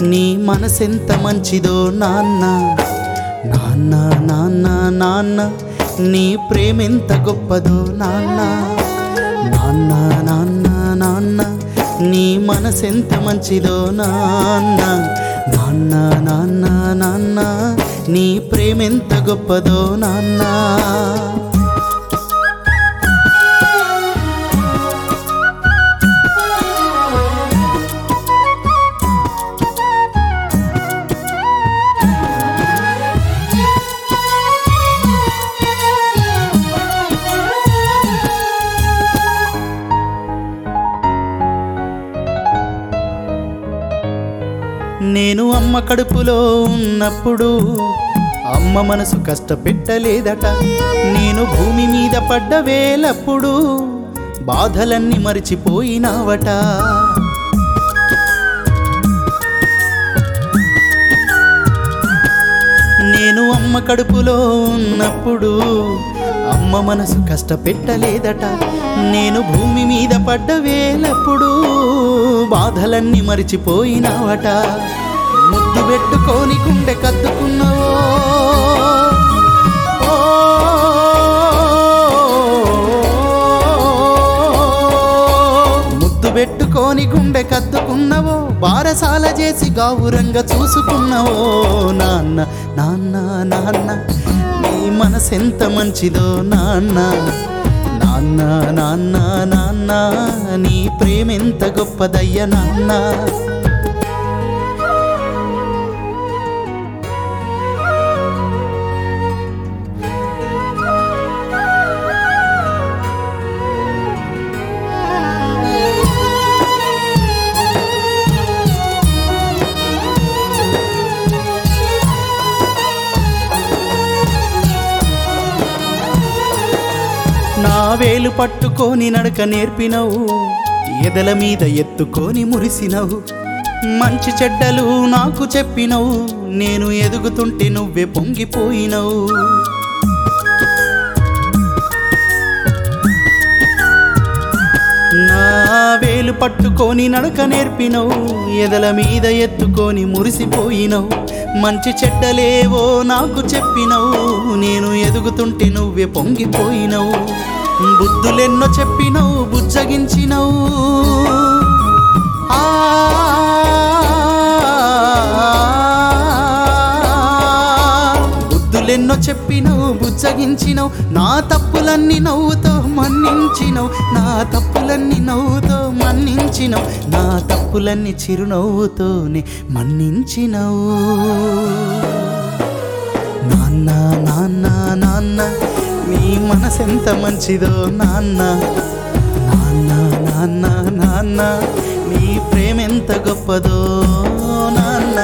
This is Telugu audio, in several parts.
నీ మనసెంత మంచిదో నాన్న నాన్న నాన్న నాన్న నీ ప్రేమెంత గొప్పదో నాన్న నాన్న నాన్న నాన్న నీ మనసెంత మంచిదో నాన్న నాన్న నాన్న నాన్న నీ ప్రేమెంత గొప్పదో నాన్న నేను అమ్మ కడుపులో ఉన్నప్పుడు అమ్మ మనసు కష్టపెట్టలేదట నేను భూమి మీద పడ్డ వేలప్పుడు బాధలన్నీ మరిచిపోయినావట నేను అమ్మ కడుపులో ఉన్నప్పుడు అమ్మ మనసు కష్టపెట్టలేదట నేను భూమి మీద పడ్డ వేలప్పుడు బాధలన్నీ మరిచిపోయినావట ముద్దు పెట్టుకొని గుండె కద్దుకున్నావో ఓ, ముద్దు పెట్టుకొని గుండె కద్దుకున్నవో బారసాల చేసి గావురంగా చూసుకున్నవో నాన్న నాన్న నాన్న నీ మనసెంత మంచిదో నాన్న నాన్న నాన్న నాన్న నీ ప్రేమెంత గొప్పదయ్య నాన్న నా వేలు పట్టుకొని నడక నేర్పినవు ఎదల మీద ఎత్తుకొని మురిసినవు మంచి చెడ్డలు నాకు చెప్పినవు నేను ఎదుగుతుంటే నువ్వే పొంగిపోయినవు నా వేలు పట్టుకొని నడక నేర్పినవు ఎదల మీద ఎత్తుకొని మురిసిపోయినవు మంచి చెడ్డలేవో నాకు చెప్పినవు నేను ఎదుగుతుంటే నువ్వే పొంగిపోయినవు బుద్ధులెన్నో చెప్పినవు బుజ్జగించినవు ఆ బుద్ధులెన్నో చెప్పినవు బుజ్జగించినవు నా తప్పులన్నీ నవ్వుతో మన్నించినవు నా తప్పులన్నీ నవ్వుతో మన్నించినవు నా తప్పులన్నీ చిరునవ్వుతోనే మన్నించినవు నాన్న నాన్న నాన్న నీ మనసెంత మంచిదో నాన్న నాన్న నాన్న నాన్న నీ ప్రేమెంత గొప్పదో నాన్న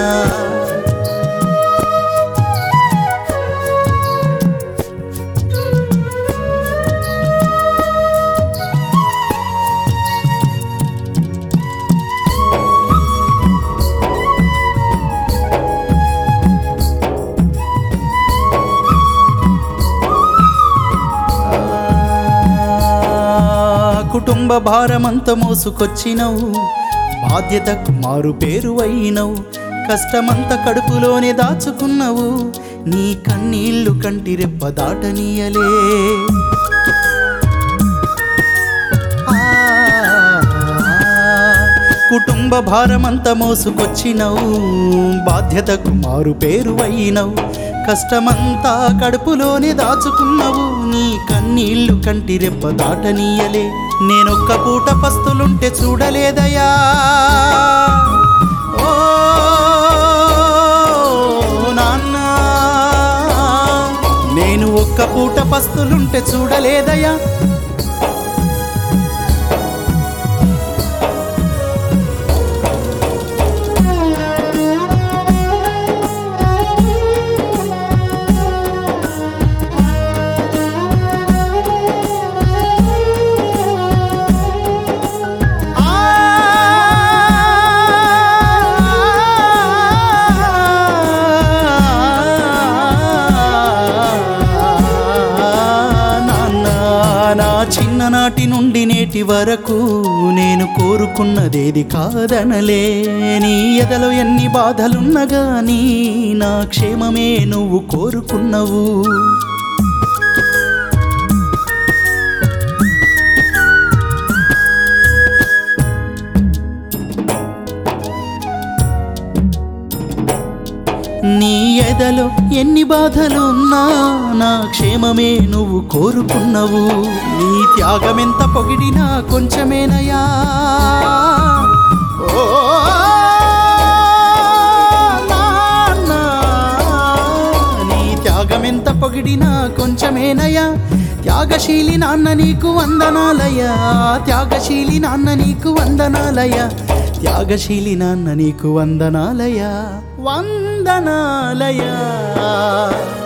కుటుంబ భారమంత మోసుకొచ్చినవు బాధ్యతకు మారు పేరు అయినవు కష్టమంత కడుపులోనే దాచుకున్నవు నీ కన్నీళ్లు కంటి రెప్ప దాటనీయలే ఆ, కుటుంబ భారమంత మోసుకొచ్చినవు బాధ్యతకు మారు పేరు అయినవు కష్టమంతా కడుపులోనే దాచుకున్నవు నీ కన్నీళ్లు కంటి రెప్ప దాటనీయలే నేనొక్క పూట పస్తులుంటే చూడలేదయా ఓ నాన్న నేను ఒక్క పూట పస్తులుంటే చూడలేదయా నాన్న నా చిన్ననాటి నుండి నేటి వరకు నేను కోరుకున్నదేది కాదనలే నీ ఎదలో ఎన్ని బాధలున్నా గానీ నా క్షేమమే నువ్వు కోరుకున్నవు నీ ఎదలో ఎన్ని బాధలున్నా నా క్షేమమే నువ్వు కోరుకున్నవు నీ త్యాగమెంత పొగిడినా కొంచెమేనయా ఓ నాన్న, నీ త్యాగమెంత పొగిడినా కొంచెమేనయా త్యాగశీలి నాన్న నీకు వందనాలయ్యా త్యాగశీలి నాన్న నీకు వందనాలయ్యా త్యాగశీలి నాన్న నీకు వందనాలయ్యా వందనాలయ్యా